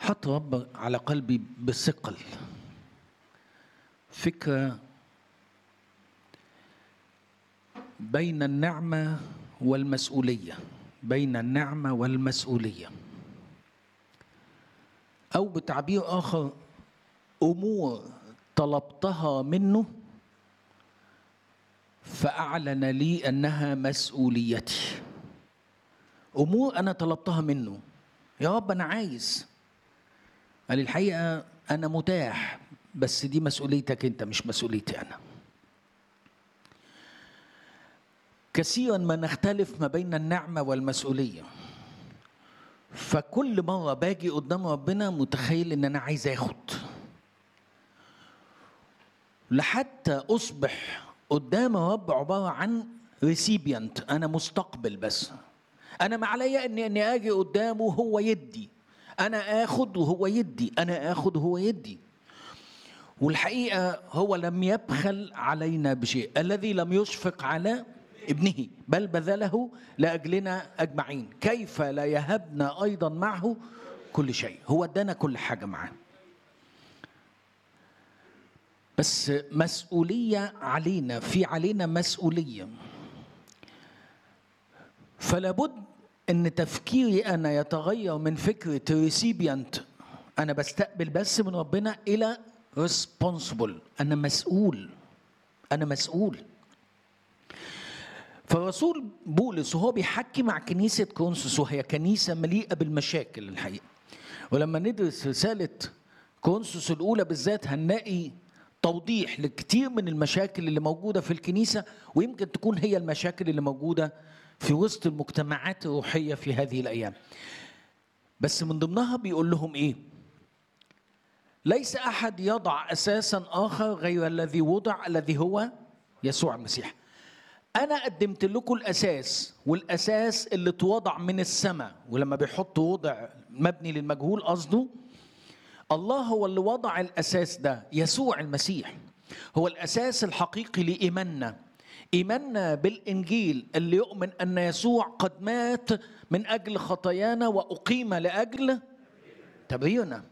حط رب على قلبي بثقل فكرة بين النعمة والمسؤولية بين النعمة والمسؤولية أو بتعبير آخر أمور طلبتها منه فأعلن لي أنها مسؤوليتي أمور أنا طلبتها منه يا رب أنا عايز قال الحقيقة أنا متاح بس دي مسؤوليتك أنت مش مسؤوليتي أنا كثيرا ما نختلف ما بين النعمة والمسؤولية فكل مرة باجي قدام ربنا متخيل إن أنا عايز آخد لحتى أصبح قدام الرب عبارة عن ريسيبيانت أنا مستقبل بس أنا ما عليا إني إني أجي قدامه هو يدي أنا آخد وهو يدي أنا آخد وهو يدي والحقيقة هو لم يبخل علينا بشيء الذي لم يشفق على ابنه بل بذله لأجلنا أجمعين كيف لا يهبنا أيضا معه كل شيء هو ادانا كل حاجة معاه بس مسؤولية علينا في علينا مسؤولية فلا بد ان تفكيري انا يتغير من فكرة ريسيبيانت انا بستقبل بس من ربنا الى ريسبونسبل انا مسؤول انا مسؤول فالرسول بولس وهو بيحكي مع كنيسة كونسوس وهي كنيسة مليئة بالمشاكل الحقيقة ولما ندرس رسالة كونسوس الأولى بالذات هنلاقي توضيح لكتير من المشاكل اللي موجودة في الكنيسة ويمكن تكون هي المشاكل اللي موجودة في وسط المجتمعات الروحية في هذه الأيام بس من ضمنها بيقول لهم إيه ليس أحد يضع أساسا آخر غير الذي وضع الذي هو يسوع المسيح أنا قدمت لكم الأساس والأساس اللي اتوضع من السماء ولما بيحط وضع مبني للمجهول قصده الله هو اللي وضع الأساس ده يسوع المسيح هو الأساس الحقيقي لإيماننا إيماننا بالإنجيل اللي يؤمن أن يسوع قد مات من أجل خطايانا وأقيم لأجل تبريرنا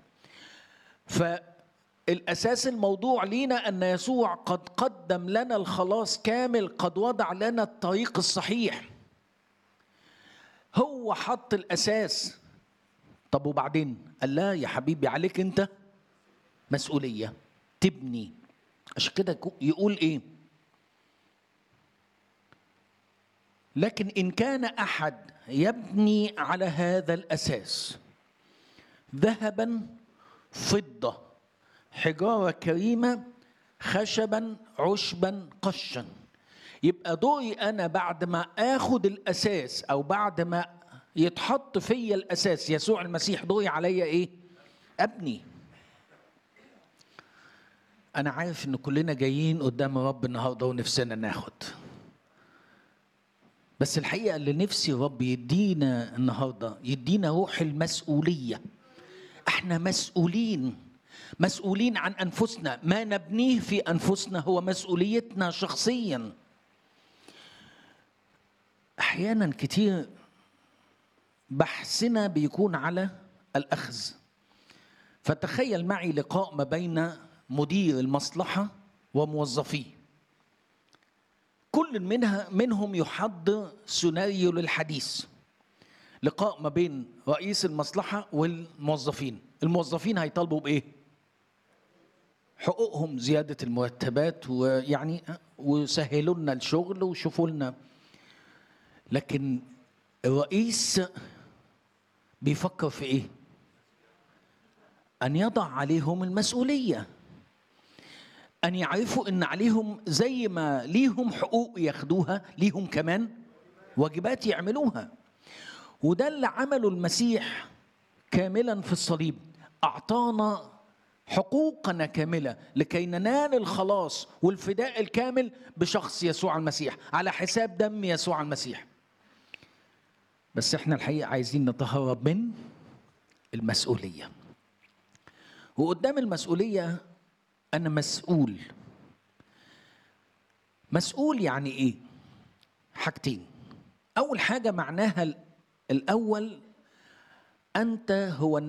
فالأساس الموضوع لينا أن يسوع قد قدم لنا الخلاص كامل قد وضع لنا الطريق الصحيح هو حط الأساس طب وبعدين قال لا يا حبيبي عليك أنت مسؤولية تبني عشان كده يقول إيه لكن إن كان أحد يبني على هذا الأساس ذهبا فضة حجارة كريمة خشبا عشبا قشا يبقى دوري أنا بعد ما آخد الأساس أو بعد ما يتحط فيا الأساس يسوع المسيح دوري عليا إيه؟ أبني أنا عارف إن كلنا جايين قدام الرب النهارده ونفسنا ناخد بس الحقيقة اللي نفسي رب يدينا النهاردة يدينا روح المسؤولية احنا مسؤولين مسؤولين عن أنفسنا ما نبنيه في أنفسنا هو مسؤوليتنا شخصيا أحيانا كتير بحثنا بيكون على الأخذ فتخيل معي لقاء ما بين مدير المصلحة وموظفيه كل منها منهم يحضر سيناريو للحديث لقاء ما بين رئيس المصلحة والموظفين الموظفين هيطالبوا بإيه؟ حقوقهم زيادة المرتبات ويعني وسهلوا لنا الشغل وشوفوا لنا لكن الرئيس بيفكر في إيه؟ أن يضع عليهم المسؤولية أن يعرفوا أن عليهم زي ما ليهم حقوق ياخدوها ليهم كمان واجبات يعملوها وده اللي عمله المسيح كاملا في الصليب أعطانا حقوقنا كاملة لكي ننال الخلاص والفداء الكامل بشخص يسوع المسيح على حساب دم يسوع المسيح بس احنا الحقيقة عايزين نتهرب من المسؤولية وقدام المسؤولية أنا مسؤول مسؤول يعني إيه؟ حاجتين أول حاجة معناها الأول أنت هو